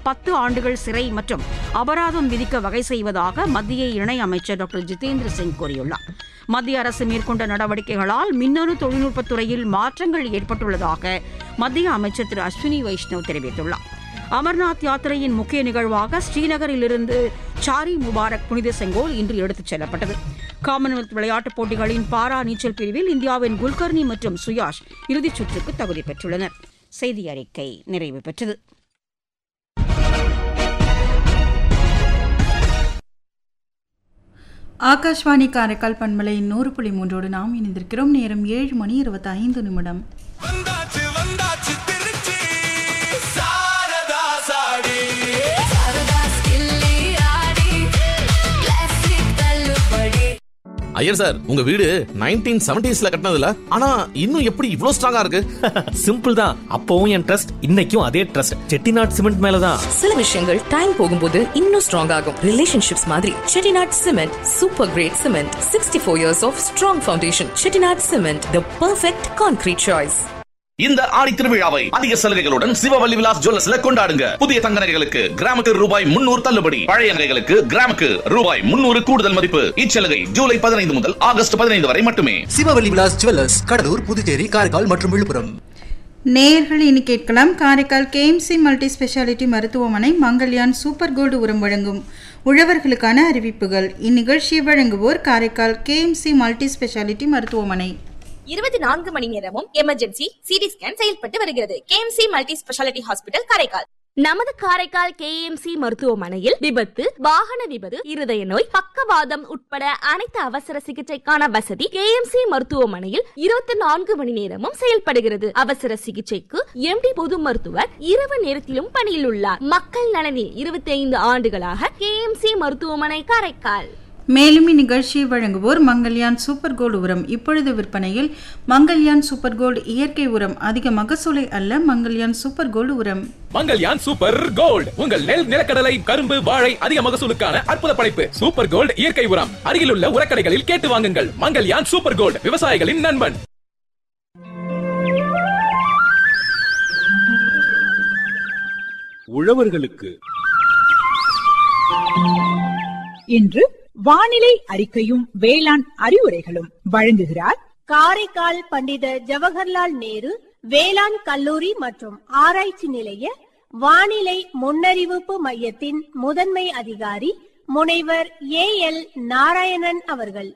பத்து ஆண்டுகள் சிறை மற்றும் அபராதம் விதிக்க வகை செய்வதாக மத்திய இணையமைச்சர் டாக்டர் ஜிதேந்திர சிங் கூறியுள்ளார் மத்திய அரசு மேற்கொண்ட நடவடிக்கைகளால் மின்னணு தொழில்நுட்பத் துறையில் மாற்றங்கள் ஏற்பட்டுள்ளதாக மத்திய அமைச்சர் திரு அஸ்வினி வைஷ்ணவ் தெரிவித்துள்ளார் அமர்நாத் யாத்திரையின் முக்கிய நிகழ்வாக ஸ்ரீநகரிலிருந்து சாரி முபாரக் புனித செங்கோல் இன்று எடுத்துச் செல்லப்பட்டது காமன்வெல்த் விளையாட்டுப் போட்டிகளின் பாரா நீச்சல் பிரிவில் இந்தியாவின் குல்கர்னி மற்றும் சுயாஷ் இறுதிச் சுற்றுக்கு தகுதி பெற்றுள்ளனர் செய்தி அறிக்கை நிறைவு பெற்றது ஆகாஷ்வாணி காரைக்கால் பண்பலை நூறு புள்ளி மூன்றோடு நாம் இணைந்திருக்கிறோம் நேரம் ஏழு மணி இருபத்தி ஐந்து நிமிடம் வந்தாச்சு வந்தாச்சு திருச்சி சாரதா சாடி ஐயர் சார் உங்க வீடு நைன்டீன் செவன்டிஸ்ல கட்டினதுல ஆனா இன்னும் எப்படி இவ்ளோ ஸ்ட்ராங்கா இருக்கு சிம்பிள் தான் அப்பவும் என் ட்ரஸ்ட் இன்னைக்கும் அதே ட்ரஸ்ட் செட்டிநாட் சிமெண்ட் மேலதான் சில விஷயங்கள் டைம் போகும்போது இன்னும் ஸ்ட்ராங் ஆகும் ரிலேஷன்ஷிப்ஸ் மாதிரி Chettinad cement super great cement sixty four years of strong foundation Chettinad cement the perfect concrete choice இந்த ஆடி திருவிழாவை அதிக சலுகைகளுடன் சிவவல்லி விலாஸ் ஜுவல்லர்ஸ்ல கொண்டாடுங்க புதிய தங்க நகைகளுக்கு கிராமுக்கு ரூபாய் முன்னூறு தள்ளுபடி பழைய நகைகளுக்கு கிராமுக்கு ரூபாய் முன்னூறு கூடுதல் மதிப்பு இச்சலுகை ஜூலை பதினைந்து முதல் ஆகஸ்ட் பதினைந்து வரை மட்டுமே சிவவல்லி விலாஸ் ஜுவல்லர்ஸ் கடலூர் புதுச்சேரி காரைக்கால் மற்றும் விழுப்புரம் நேயர்கள் இனி கேட்கலாம் காரைக்கால் கேஎம்சி மல்டி ஸ்பெஷாலிட்டி மருத்துவமனை மங்கல்யான் சூப்பர் கோல்டு உரம் வழங்கும் உழவர்களுக்கான அறிவிப்புகள் இந்நிகழ்ச்சியை வழங்குவோர் காரைக்கால் கேஎம்சி மல்டி ஸ்பெஷாலிட்டி மருத்துவமனை இருபத்தி நான்கு மணி நேரமும் எமர்ஜென்சி சிடி ஸ்கேன் செயல்பட்டு வருகிறது KMC multi speciality hospital Karaikal நமது காரைக்கால் கேஎம்சி மருத்துவமனையில் விபத்து வாகன விபத்து இருதய நோய் பக்கவாதம் உட்பட அனைத்து அவசர சிகிச்சைக்கான வசதி கேஎம்சி மருத்துவமனையில் இருபத்தி நான்கு மணி நேரமும் செயல்படுகிறது அவசர சிகிச்சைக்கு எம்டி பொது மருத்துவர் இரவு நேரத்திலும் பணியில் உள்ளார் மக்கள் நலனில் இருபத்தி ஐந்து ஆண்டுகளாக கேஎம்சி மருத்துவமனை காரைக்கால் மேலும் இந்நிகழ்ச்சியை வழங்குவோர் மங்கல்யான் சூப்பர் கோல்டு உரம் இப்பொழுது விற்பனையில் மங்கல்யான் சூப்பர் கோல்டு இயற்கை உரம் அதிக மகசூலை அல்ல மங்கல்யான் சூப்பர் கோல்டு உரம் மங்கல்யான் சூப்பர் கோல்ட் உங்கள் நெல் நிலக்கடலை கரும்பு வாழை அதிக மகசூலுக்கான அற்புத படைப்பு சூப்பர் கோல்ட் இயற்கை உரம் அருகிலுள்ள உரக்கடைகளில் கேட்டு வாங்குங்கள் மங்கல்யான் சூப்பர் கோல்ட் விவசாயிகளின் நண்பன் உழவர்களுக்கு இன்று வானிலை அறிக்கையும் வேளாண் அறிவுரைகளும் வழங்குகிறார் காரைக்கால் பண்டித ஜவஹர்லால் நேரு வேளாண் கல்லூரி மற்றும் ஆராய்ச்சி நிலைய வானிலை முன்னறிவிப்பு மையத்தின் முதன்மை அதிகாரி முனைவர் ஏ எல் நாராயணன் அவர்கள்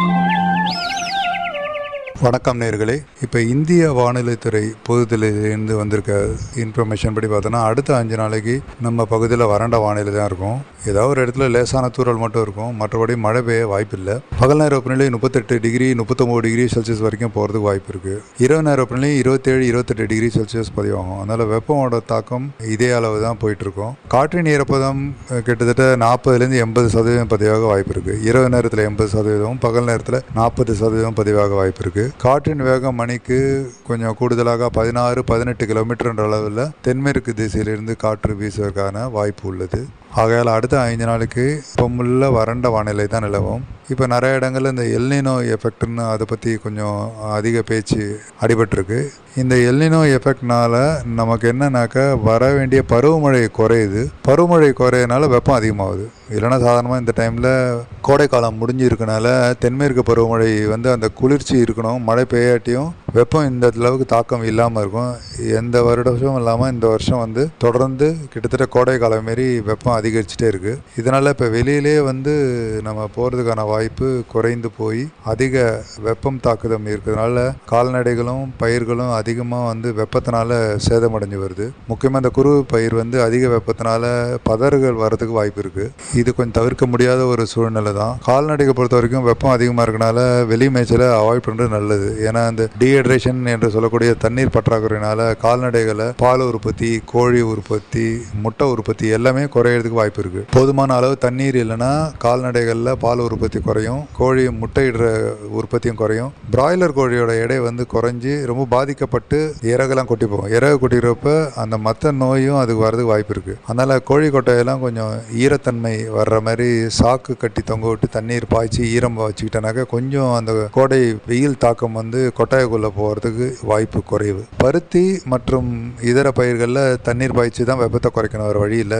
வணக்கம் நேர்களே இப்போ இந்திய வானிலைத்துறை பொதுத்திலிருந்து வந்திருக்க இன்ஃபர்மேஷன் படி பார்த்தோன்னா அடுத்த அஞ்சு நாளைக்கு நம்ம பகுதியில் வறண்ட வானிலை தான் இருக்கும் ஏதாவது ஒரு இடத்துல லேசான தூறல் மட்டும் இருக்கும் மற்றபடி மழை பெய்ய வாய்ப்பில்லை பகல் நேர வெப்பநிலை முப்பத்தெட்டு டிகிரி முப்பத்தொம்போது டிகிரி செல்சியஸ் வரைக்கும் போகிறதுக்கு வாய்ப்பு இருக்குது இரவு நேர வெப்பநிலை இருபத்தேழு இருபத்தெட்டு டிகிரி செல்சியஸ் பதிவாகும் அதனால் வெப்பமோட தாக்கம் இதே அளவு தான் போயிட்டுருக்கும் காற்றின் ஈரப்பதம் அஹ், கிட்டத்தட்ட நாற்பதுலேருந்து எண்பது சதவீதம் பதிவாக வாய்ப்பு இருக்குது இரவு நேரத்தில் எண்பது சதவீதம் பகல் நேரத்தில் நாற்பது சதவீதம் பதிவாக வாய்ப்பு இருக்குது காற்றின் வேகம் மணிக்கு கொஞ்சம் கூடுதலாக பதினாறு பதினெட்டு கிலோமீட்டர் அளவில் தென்மேற்கு திசையிலிருந்து காற்று வீசுவதற்கான வாய்ப்பு உள்ளது ஆகையால் அடுத்த ஐந்து நாளைக்கு பொம்முள்ள வறண்ட வானிலை தான் நிலவும் இப்போ நிறைய இடங்கள்ல இந்த எல்னினோ எஃபெக்ட்னு அதை பற்றி கொஞ்சம் அதிக பேச்சு அடிபட்டிருக்கு இந்த எல்னினோ எஃபெக்ட்னால நமக்கு என்னன்னாக்க வர வேண்டிய பருவமழை குறையுது பருவமழை குறையனால வெப்பம் அதிகமாகுது இல்லைன்னா சாதாரணமாக இந்த டைமில் கோடைக்காலம் முடிஞ்சு இருக்கனால தென்மேற்கு பருவமழை வந்து அந்த குளிர்ச்சி இருக்கணும் மழை பெய்யாட்டியும் வெப்பம் இந்த அளவுக்கு தாக்கம் இல்லாமல் இருக்கும் எந்த வருடமும் இல்லாமல் இந்த வருஷம் வந்து தொடர்ந்து கிட்டத்தட்ட கோடை காலம் மாரி வெப்பம் அதிகரிச்சுட்டே இருக்குது இதனால் இப்போ வெளியிலே வந்து நம்ம போகிறதுக்கான வாய்ப்பு குறைந்து போய் அதிக வெப்பம் தாக்குதம் இருக்கிறதுனால கால்நடைகளும் பயிர்களும் அதிகமாக வந்து வெப்பத்தினால சேதமடைஞ்சு வருது முக்கியமாக இந்த குருவு பயிர் வந்து அதிக வெப்பத்தினால பதறுகள் வர்றதுக்கு வாய்ப்பு இருக்குது இது கொஞ்சம் தவிர்க்க முடியாத ஒரு சூழ்நிலை தான் கால்நடைகளை பொறுத்த வரைக்கும் வெப்பம் அதிகமாக இருக்கனால வெளி மேய்ச்சலை அவாய்ட் பண்ணுறது நல்லது ஏன்னா அந்த டீஹைட்ரேஷன் என்று சொல்லக்கூடிய தண்ணீர் பற்றாக்குறையினால கால்நடைகளை பால் உற்பத்தி கோழி உற்பத்தி முட்டை உற்பத்தி எல்லாமே குறையிறதுக்கு வாய்ப்பு இருக்குது போதுமான அளவு தண்ணீர் இல்லைன்னா கால்நடைகளில் பால் உற்பத்தி குறையும் கோழி முட்டையிடுற உற்பத்தியும் குறையும் பிராய்லர் கோழியோட எடை வந்து குறைஞ்சி ரொம்ப பாதிக்கப்பட்டு இறகெல்லாம் கொட்டி போகும் இறகு கொட்டிக்கிறப்ப அந்த மற்ற நோயும் அதுக்கு வரதுக்கு வாய்ப்பு இருக்குது அதனால் கோழி கொட்டையெல்லாம் கொஞ்சம் ஈரத்தன்மை வர்ற மாதிரி சாக்கு கட்டி தொங்க விட்டு தண்ணீர் பாய்ச்சி ஈரம் வச்சுக்கிட்டனாக்க கொஞ்சம் அந்த கோடை வெயில் தாக்கம் வந்து கொட்டாயக்குள்ளே போகிறதுக்கு வாய்ப்பு குறைவு பருத்தி மற்றும் இதர பயிர்களில் தண்ணீர் பாய்ச்சி தான் வெப்பத்தை குறைக்கணும் வேறு வழி இல்லை